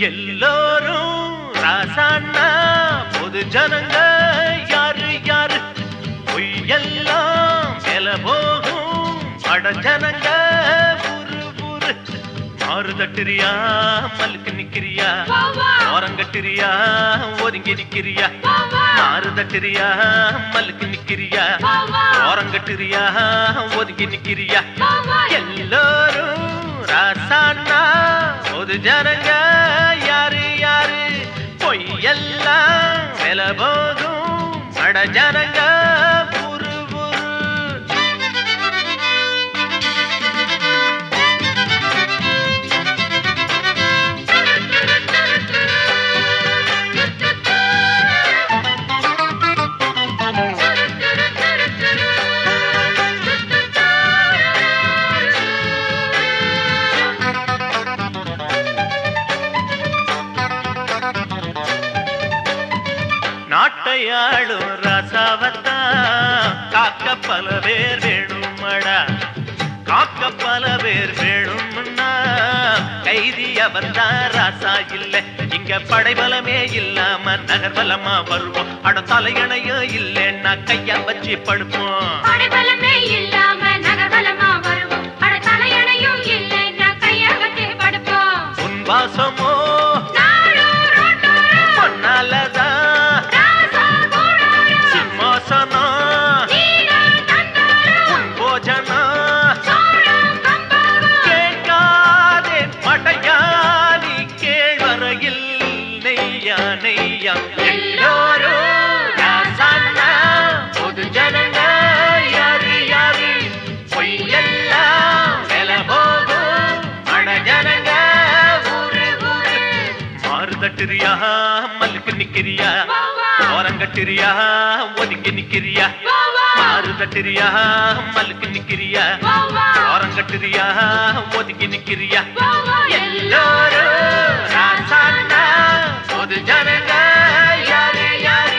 எல்லோரும் ராசாண்ணா பொது ஜனங்க யாரு யாரு பொய்யெல்லாம் மேல போகும் அட ஜனங்க புரு புரு மாறு தட்டுறியா மல்லுக்கு நிக்கிறியா ஓரங்கட்டுறியா ஒதுங்கி நிக்கிறியா மாறு தட்டுறியா மல்லுக்கு நிக்கிறியா ஓரங்கட்டுறியா ஒதுங்கி நிக்கிறியா எல்லோரும் ராசாண்ணா பொது ஜனங்க யாரு யாரு பொய்யெல்லாம் வில போகும் அட ஜனங்க புரு புரு நாட்டையாளும் ரசாவத்தான் காக்க பல பேர் வேணுமடா காக்க பல பேர் வேணும்னா கைதி அவர்தான் ராசா இல்ல இங்க படைபலமே இல்லாம நகர்வலமா வருவோம் அட தலையணையும் இல்லைன்னா கையா வச்சு படுப்போம் படைபலமே இல்லாம நகர்வலமா வருவோம் அட தலையணையும் இல்லைன்னா கைய வச்சு படுப்போம் உன் வாசமோ நாளும் ரோட்டோரம் பொன்னாலதான் ராசா கூடாரம் சிம்மாசனம் நீதான் தந்தாரம் உன் போஜனம் சோழம் கம்பாகம் கேட்காதே படையாளி கேழ்வரையில் நெய்யா நெய்யா எல்லோரும் ராசாண்ணா, பொது ஜனங்க யாரு யாரு பொய்யெல்லாம் வில போகும் அட ஜனங்க ஊரு ஊரு மாறு தட்டுறியா மல்லுக்கு நிக்கிறியா ஓரங்கட்டுறியா ஒதுங்கி நிக்கிறியா மாறு தட்டுறியா மல்லுக்கு நிக்கிறியா ஓரங்கட்டுறியா ஒதுங்கி நிக்கிறியா எல்லோரும் ராசாண்ணா, பொது ஜனங்க யாரு யாரு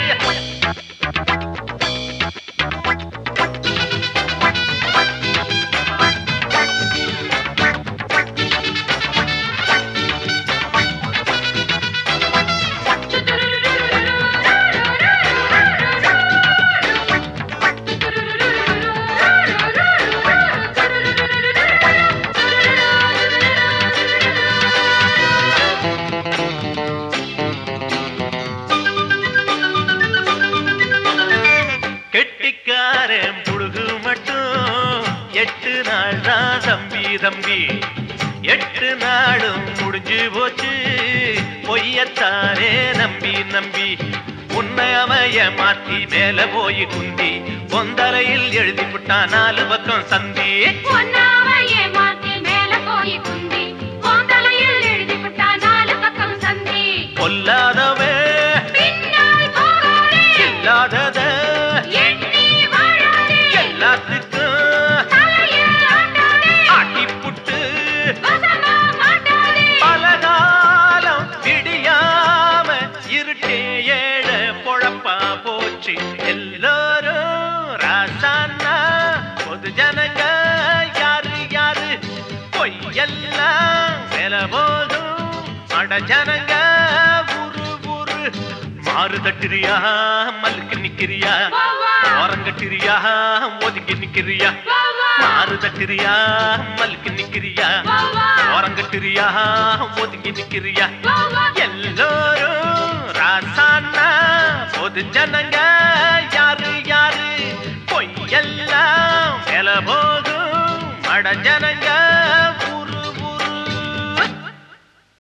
கெட்டிக்காரன் புழுகு மட்டும் எட்டு நாள் தான் தம்பி தம்பி எட்டு நாளும் முடிஞ்சு போச்சு பொய்யத்தானே நம்பி நம்பி உன்னை அமைய மாத்தி மேல போய் குந்தி பொந்தலையில் எழுதி விட்டான் நாலு பக்கம் சந்தி பொன்னாவ ஏமாத்தி மேல போய் குந்தி கோந்தலையில் எழுதி விட்டா நாலு பக்கம் சந்தி பொல்லாதவே பின்னால் போகாதே இல்லாதத எண்ணி வாழாதே எல்லாத்துக்கும் தலையை ஆட்டாதே ஆட்டிப்புட்டு வசமா மாட்டாதே பலகாலம் விடியாம இருட்டே ஏழ பொழப்பா போச்சு எல்லாரும் ராசாண்ணா பொது ஜனங்க யாரு யாரு பொய்யெல்லாம் வில போதும் அட ஜனங்க ஊரு ஊரு மாறு தட்டுறியா மல்லுக்கு நிக்கிறியா ஓரங்கட்டுறியா ஒதுங்கி நிக்கிறியா மாறு தட்டுறியா மல்லுக்கு நிக்கிறியா ஓரங்கட்டுறியா ஒதுங்கி நிக்கிறியா எல்லோரும் ராசாண்ணா பொது ஜனங்க